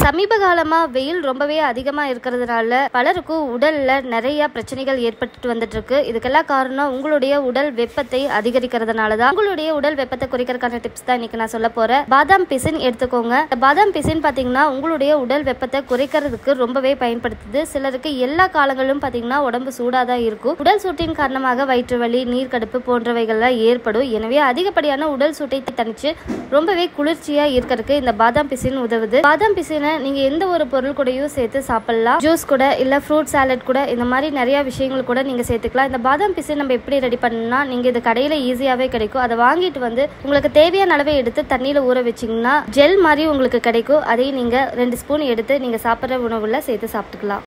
சமீப காலமா வெயில் ரொம்பவே அதிகமா இருக்கிறதுனால பலருக்கும் உடல்ல நிறைய பிரச்சனைகள் ஏற்பட்டு வந்துட்டு இருக்கு இதுக்கெல்லாம் காரணம் உங்களுடைய உடல் வெப்பத்தை அதிகரிக்கிறதுனால தான் உங்களுடைய உடல் வெப்பத்தை குறைக்கிறதுக்கான டிப்ஸ் தான் இன்னைக்கு நான் சொல்ல போறேன் பாதாம் பிசின் எடுத்துக்கோங்க இந்த பாதாம் பிசின் பாத்தீங்கன்னா உங்களுடைய உடல் வெப்பத்தை குறைக்கிறதுக்கு ரொம்பவே பயன்படுத்துது சிலருக்கு எல்லா காலங்களிலும் பாத்தீங்கன்னா உடம்பு சூடா தான் இருக்கும் உடல் சூட்டின் காரணமாக வயிற்று வலி நீர்க்கடுப்பு போன்றவைகள்லாம் ஏற்படும் எனவே அதிகப்படியான உடல் சூட்டை தணிச்சு ரொம்பவே குளிர்ச்சியா இருக்கிறதுக்கு இந்த பாதாம் பிசின் உதவுது பாதாம் பிசினை நீங்க எந்த ஒரு பொருள் கூடயும் சேர்த்து சாப்பிடலாம் ஜூஸ் கூட இல்ல ஃப்ரூட் சாலட் கூட இந்த மாதிரி நிறைய விஷயங்கள் கூட நீங்க சேர்த்துக்கலாம் இந்த பாதாம் பிசின் நம்ம எப்படி ரெடி பண்ணணும்னா நீங்க இது கடையில ஈஸியாவே கிடைக்கும் அதை வாங்கிட்டு வந்து உங்களுக்கு தேவையான அளவை எடுத்து தண்ணியில ஊற வச்சீங்கன்னா ஜெல் மாதிரி உங்களுக்கு கிடைக்கும் அதையும் நீங்க ரெண்டு ஸ்பூன் எடுத்து நீங்க சாப்பிட்ற உணவுல சேர்த்து சாப்பிட்டுக்கலாம்